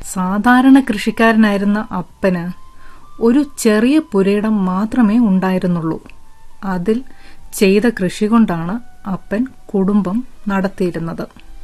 സാധാരണ കൃഷിക്കാരനായിരുന്ന അപ്പന് ഒരു ചെറിയ പുരയിടം മാത്രമേ ഉണ്ടായിരുന്നുള്ളൂ അതിൽ ചെയ്ത കൃഷി കൊണ്ടാണ് അപ്പൻ കുടുംബം നടത്തിയിരുന്നത്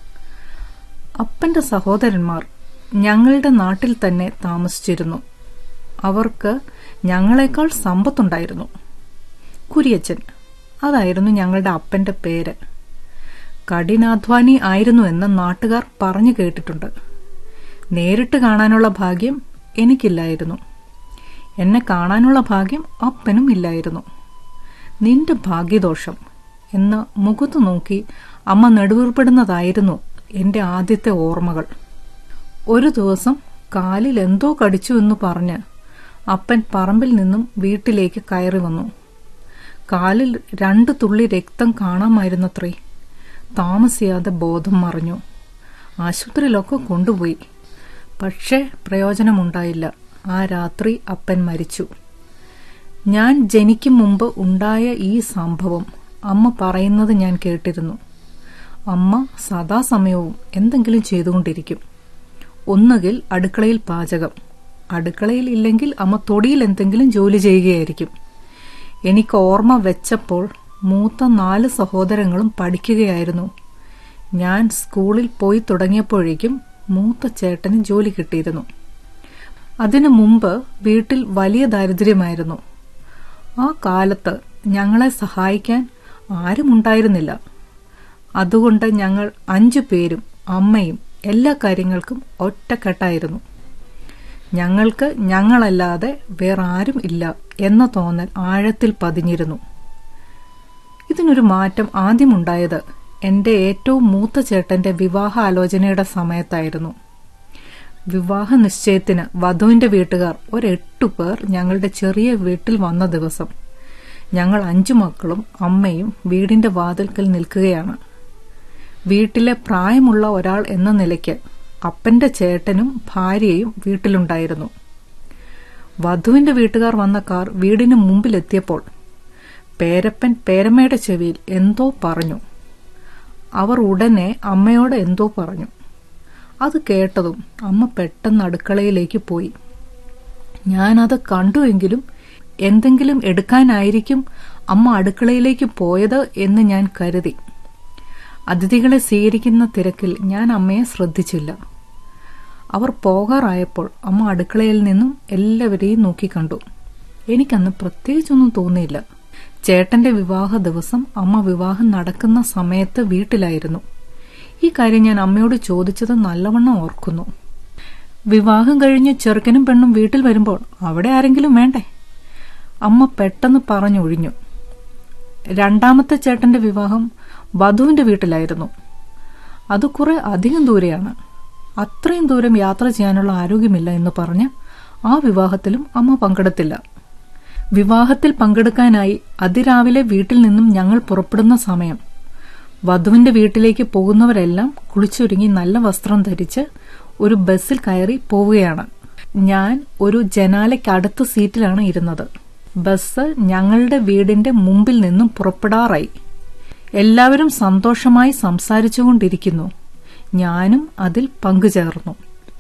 അപ്പന്റെ സഹോദരന്മാർ ഞങ്ങളുടെ നാട്ടിൽ തന്നെ താമസിച്ചിരുന്നു അവർക്ക് ഞങ്ങളെക്കാൾ സമ്പത്തുണ്ടായിരുന്നു കുരിയച്ചൻ അതായിരുന്നു ഞങ്ങളുടെ അപ്പന്റെ പേര് കഠിനാധ്വാനി ആയിരുന്നു എന്ന് നാട്ടുകാർ പറഞ്ഞു കേട്ടിട്ടുണ്ട് നേരിട്ട് കാണാനുള്ള ഭാഗ്യം എനിക്കില്ലായിരുന്നു എന്നെ കാണാനുള്ള ഭാഗ്യം അപ്പനും ഇല്ലായിരുന്നു നിന്റെ ഭാഗ്യദോഷം എന്ന് മുഖത്തു നോക്കി അമ്മ നെടുവീർപ്പെടുന്നതായിരുന്നു എന്റെ ആദ്യത്തെ ഓർമ്മകൾ ഒരു ദിവസം കാലിൽ എന്തോ കടിച്ചു എന്ന് പറഞ്ഞ് അപ്പൻ പറമ്പിൽ നിന്നും വീട്ടിലേക്ക് കയറി വന്നു കാലിൽ രണ്ട് തുള്ളി രക്തം കാണാമായിരുന്നത്രേ താമസിയാതെ ബോധം മറിഞ്ഞു ആശുപത്രിയിലൊക്കെ കൊണ്ടുപോയി പക്ഷേ പ്രയോജനമുണ്ടായില്ല ആ രാത്രി അപ്പൻ മരിച്ചു ഞാൻ ജനിക്കും മുമ്പ് ഉണ്ടായ ഈ സംഭവം അമ്മ പറയുന്നത് ഞാൻ കേട്ടിരുന്നു അമ്മ സദാസമയവും എന്തെങ്കിലും ചെയ്തുകൊണ്ടിരിക്കും ഒന്നുകിൽ അടുക്കളയിൽ പാചകം അടുക്കളയിൽ ഇല്ലെങ്കിൽ അമ്മ തൊടിയിൽ എന്തെങ്കിലും ജോലി ചെയ്യുകയായിരിക്കും എനിക്ക് ഓർമ്മ വെച്ചപ്പോൾ മൂത്ത നാല് സഹോദരങ്ങളും പഠിക്കുകയായിരുന്നു ഞാൻ സ്കൂളിൽ പോയി തുടങ്ങിയപ്പോഴേക്കും മൂത്ത ചേട്ടന് ജോലി കിട്ടിയിരുന്നു അതിനു മുമ്പ് വീട്ടിൽ വലിയ ദാരിദ്ര്യമായിരുന്നു ആ കാലത്ത് ഞങ്ങളെ സഹായിക്കാൻ ആരും ഉണ്ടായിരുന്നില്ല അതുകൊണ്ട് ഞങ്ങൾ അഞ്ചു പേരും അമ്മയും എല്ലാ കാര്യങ്ങൾക്കും ഒറ്റക്കെട്ടായിരുന്നു ഞങ്ങൾക്ക് ഞങ്ങളല്ലാതെ വേറെ ആരും ഇല്ല എന്ന തോന്നൽ ആഴത്തിൽ പതിഞ്ഞിരുന്നു ഇതിനൊരു മാറ്റം ആദ്യമുണ്ടായത് എന്റെ ഏറ്റവും മൂത്ത ചേട്ടന്റെ വിവാഹ ആലോചനയുടെ സമയത്തായിരുന്നു വിവാഹ നിശ്ചയത്തിന് വധുവിന്റെ വീട്ടുകാർ ഒരെട്ടു പേർ ഞങ്ങളുടെ ചെറിയ വീട്ടിൽ വന്ന ദിവസം ഞങ്ങൾ അഞ്ചു മക്കളും അമ്മയും വീടിന്റെ വാതിൽക്കൽ നിൽക്കുകയാണ് വീട്ടിലെ പ്രായമുള്ള ഒരാൾ എന്ന നിലയ്ക്ക് അപ്പന്റെ ചേട്ടനും ഭാര്യയും വീട്ടിലുണ്ടായിരുന്നു വധുവിന്റെ വീട്ടുകാർ വന്ന കാർ വീടിന് മുമ്പിലെത്തിയപ്പോൾ പേരപ്പൻ പേരമ്മയുടെ ചെവിയിൽ എന്തോ പറഞ്ഞു അവർ ഉടനെ അമ്മയോട് എന്തോ പറഞ്ഞു അത് കേട്ടതും അമ്മ പെട്ടെന്ന് അടുക്കളയിലേക്ക് പോയി ഞാനത് കണ്ടുവെങ്കിലും എന്തെങ്കിലും എടുക്കാനായിരിക്കും അമ്മ അടുക്കളയിലേക്ക് പോയത് എന്ന് ഞാൻ കരുതി അതിഥികളെ സ്വീകരിക്കുന്ന തിരക്കിൽ ഞാൻ അമ്മയെ ശ്രദ്ധിച്ചില്ല അവർ പോകാറായപ്പോൾ അമ്മ അടുക്കളയിൽ നിന്നും എല്ലാവരെയും നോക്കിക്കണ്ടു എനിക്കന്ന് പ്രത്യേകിച്ചൊന്നും തോന്നിയില്ല ചേട്ടന്റെ വിവാഹ ദിവസം അമ്മ വിവാഹം നടക്കുന്ന സമയത്ത് വീട്ടിലായിരുന്നു ഈ കാര്യം ഞാൻ അമ്മയോട് ചോദിച്ചത് നല്ലവണ്ണം ഓർക്കുന്നു വിവാഹം കഴിഞ്ഞ് ചെറുക്കനും പെണ്ണും വീട്ടിൽ വരുമ്പോൾ അവിടെ ആരെങ്കിലും വേണ്ടേ അമ്മ പെട്ടെന്ന് പറഞ്ഞൊഴിഞ്ഞു രണ്ടാമത്തെ ചേട്ടന്റെ വിവാഹം വധുവിന്റെ വീട്ടിലായിരുന്നു അത് കുറെ അധികം ദൂരെയാണ് അത്രയും ദൂരം യാത്ര ചെയ്യാനുള്ള ആരോഗ്യമില്ല എന്ന് പറഞ്ഞ് ആ വിവാഹത്തിലും അമ്മ പങ്കെടുത്തില്ല വിവാഹത്തിൽ പങ്കെടുക്കാനായി അതിരാവിലെ വീട്ടിൽ നിന്നും ഞങ്ങൾ പുറപ്പെടുന്ന സമയം വധുവിന്റെ വീട്ടിലേക്ക് പോകുന്നവരെല്ലാം കുളിച്ചൊരുങ്ങി നല്ല വസ്ത്രം ധരിച്ച് ഒരു ബസ്സിൽ കയറി പോവുകയാണ് ഞാൻ ഒരു ജനാലയ്ക്കടുത്ത സീറ്റിലാണ് ഇരുന്നത് ബസ് ഞങ്ങളുടെ വീടിന്റെ മുമ്പിൽ നിന്നും പുറപ്പെടാറായി എല്ലാവരും സന്തോഷമായി സംസാരിച്ചുകൊണ്ടിരിക്കുന്നു ഞാനും അതിൽ പങ്കുചേർന്നു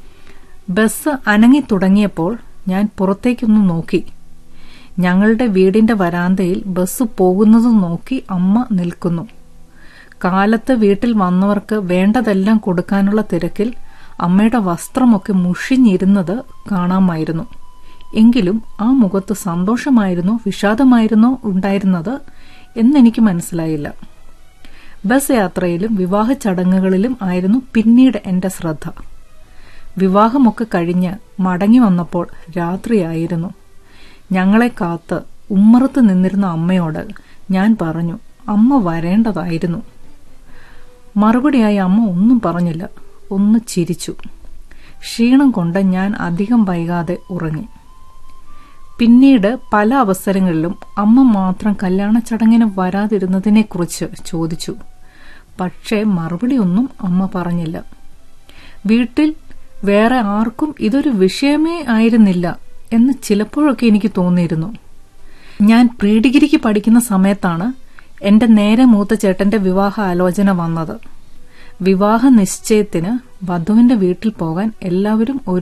ബസ് അനങ്ങി തുടങ്ങിയപ്പോൾ ഞാൻ പുറത്തേക്കൊന്ന് നോക്കി ഞങ്ങളുടെ വീടിന്റെ വരാന്തയിൽ ബസ് പോകുന്നത് നോക്കി അമ്മ നിൽക്കുന്നു കാലത്ത് വീട്ടിൽ വന്നവർക്ക് വേണ്ടതെല്ലാം കൊടുക്കാനുള്ള തിരക്കിൽ അമ്മയുടെ വസ്ത്രമൊക്കെ മുഷിഞ്ഞിരുന്നത് കാണാമായിരുന്നു എങ്കിലും ആ മുഖത്ത് സന്തോഷമായിരുന്നോ വിഷാദമായിരുന്നോ ഉണ്ടായിരുന്നത് എന്നെനിക്ക് മനസ്സിലായില്ല ബസ് യാത്രയിലും വിവാഹ ചടങ്ങുകളിലും ആയിരുന്നു പിന്നീട് എന്റെ ശ്രദ്ധ വിവാഹമൊക്കെ കഴിഞ്ഞ് മടങ്ങി വന്നപ്പോൾ രാത്രിയായിരുന്നു ഞങ്ങളെ കാത്ത് ഉമ്മറത്ത് നിന്നിരുന്ന അമ്മയോട് ഞാൻ പറഞ്ഞു അമ്മ വരേണ്ടതായിരുന്നു മറുപടിയായി അമ്മ ഒന്നും പറഞ്ഞില്ല ഒന്ന് ചിരിച്ചു ക്ഷീണം കൊണ്ട് ഞാൻ അധികം വൈകാതെ ഉറങ്ങി പിന്നീട് പല അവസരങ്ങളിലും അമ്മ മാത്രം കല്യാണ ചടങ്ങിന് വരാതിരുന്നതിനെക്കുറിച്ച് ചോദിച്ചു പക്ഷേ മറുപടിയൊന്നും അമ്മ പറഞ്ഞില്ല വീട്ടിൽ വേറെ ആർക്കും ഇതൊരു വിഷയമേ ആയിരുന്നില്ല എന്ന് ചിലപ്പോഴൊക്കെ എനിക്ക് തോന്നിയിരുന്നു ഞാൻ പ്രീ ഡിഗ്രിക്ക് പഠിക്കുന്ന സമയത്താണ് എന്റെ നേരെ മൂത്ത ചേട്ടന്റെ വിവാഹ ആലോചന വന്നത് വിവാഹ നിശ്ചയത്തിന് വധുവിന്റെ വീട്ടിൽ പോകാൻ എല്ലാവരും